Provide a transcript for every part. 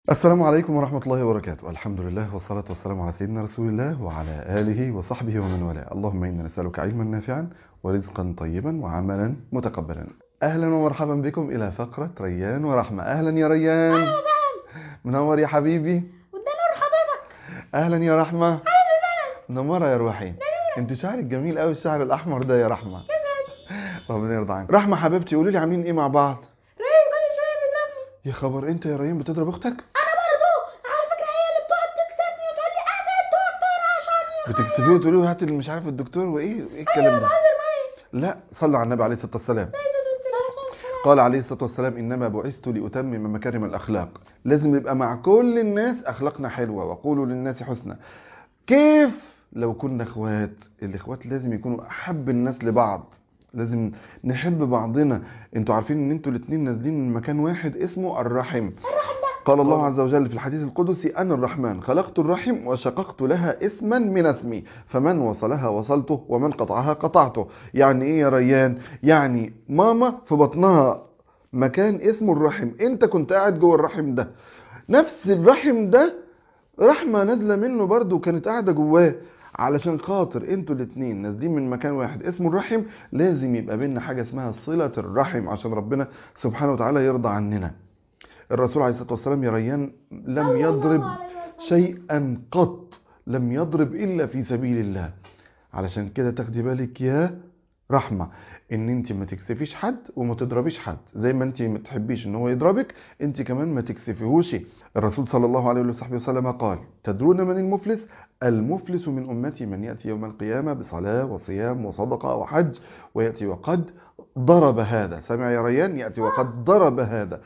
السلام عليكم ورحمة الله وبركاته الحمد لله والصلاة والسلام على سيدنا رسول الله وعلى آله وصحبه ومن والاه اللهم إنا نسألك علما نافعا ورزقا طيبا وعملا متقبلا أهلا ومرحبا بكم إلى فقرة ريان ورحمة أهلا يا ريان منور يا حبيبي وده نور حضرتك أهلا يا رحمة منورة يا روحي انت شعرك جميل قوي الشعر الأحمر ده يا رحمة ربنا يرضى عنك رحمة حبيبتي قولي لي عاملين ايه مع بعض ريان كل شويه بيضربني يا خبر انت يا ريان بتضرب اختك انا برضو على فكره هي اللي بتقعد تكسبني وتقول لي انا الدكتور عشان بتكسبيه وتقولي له هات اللي مش عارف الدكتور وايه ايه الكلام ده بتهزر معايا لا صلى على النبي عليه الصلاة والسلام قال عليه الصلاة والسلام إنما بعثت لأتمم مكارم الأخلاق لازم يبقى مع كل الناس أخلاقنا حلوة وقولوا للناس حسنى كيف لو كنا اخوات الاخوات لازم يكونوا أحب الناس لبعض لازم نحب بعضنا انتوا عارفين ان انتوا الاتنين نازلين من مكان واحد اسمه الرحم قال الله عز وجل في الحديث القدسي أنا الرحمن خلقت الرحم وشققت لها اسما من اسمي فمن وصلها وصلته ومن قطعها قطعته يعني ايه يا ريان يعني ماما في بطنها مكان اسمه الرحم انت كنت قاعد جوه الرحم ده نفس الرحم ده رحمة نازلة منه برضو كانت قاعدة جواه علشان خاطر انتوا الاتنين نازلين من مكان واحد اسمه الرحم لازم يبقى بينا حاجة اسمها صلة الرحم عشان ربنا سبحانه وتعالى يرضى عننا الرسول عليه الصلاة والسلام يا ريان لم يضرب شيئا قط لم يضرب إلا في سبيل الله علشان كده تاخدي بالك يا رحمة ان انت ما تكسفيش حد وما تضربيش حد زي ما انت ما تحبيش ان هو يضربك انت كمان ما تكسفيهوش الرسول صلى الله عليه وصحبه وسلم قال تدرون من المفلس المفلس من امتي من ياتي يوم القيامه بصلاه وصيام وصدقه وحج وياتي وقد ضرب هذا سمع يا ريان ياتي وقد ضرب هذا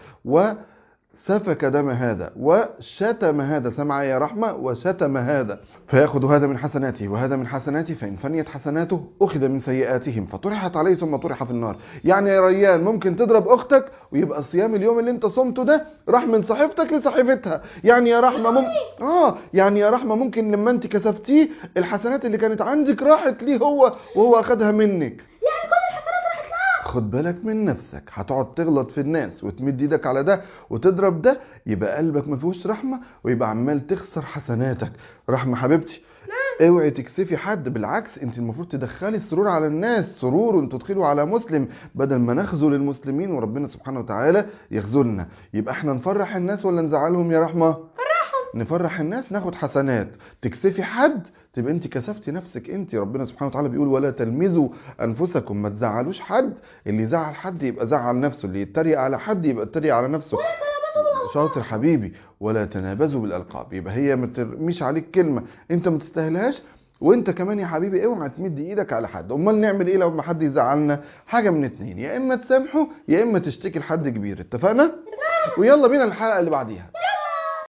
وسفك دم هذا وشتم هذا سمع يا رحمة وشتم هذا فيأخذ هذا من حسناته وهذا من حسناته فإن فنيت حسناته أخذ من سيئاتهم فطرحت عليه ثم طرح في النار يعني يا ريان ممكن تضرب أختك ويبقى صيام اليوم اللي انت صمته ده راح من صحيفتك لصحيفتها يعني يا رحمة ممكن آه يعني يا رحمة ممكن لما انت كسفتيه الحسنات اللي كانت عندك راحت ليه هو وهو أخدها منك يعني كل الحسنات راحت لها خد بالك من نفسك هتقعد تغلط في الناس وتمد ايدك على ده وتضرب ده يبقى قلبك ما فيهوش رحمه ويبقى عمال تخسر حسناتك رحمه حبيبتي اوعي تكسفي حد بالعكس انت المفروض تدخلي السرور على الناس سرور تدخلوا على مسلم بدل ما نخذل المسلمين وربنا سبحانه وتعالى يخذلنا يبقى احنا نفرح الناس ولا نزعلهم يا رحمه فرحهم نفرح الناس ناخد حسنات تكسفي حد تبقى انت كسفتي نفسك انت ربنا سبحانه وتعالى بيقول ولا تلمزوا انفسكم ما تزعلوش حد اللي يزعل حد يبقى زعل نفسه اللي يتريق على حد يبقى اتريق على نفسه شاطر حبيبي ولا تنابزوا بالالقاب يبقى هي ما ترميش عليك كلمه انت ما تستاهلهاش وانت كمان يا حبيبي اوعى تمد ايدك على حد امال نعمل ايه لو ما حد يزعلنا حاجه من اتنين يا اما تسامحه يا اما تشتكي لحد كبير اتفقنا ويلا بينا الحلقه اللي بعديها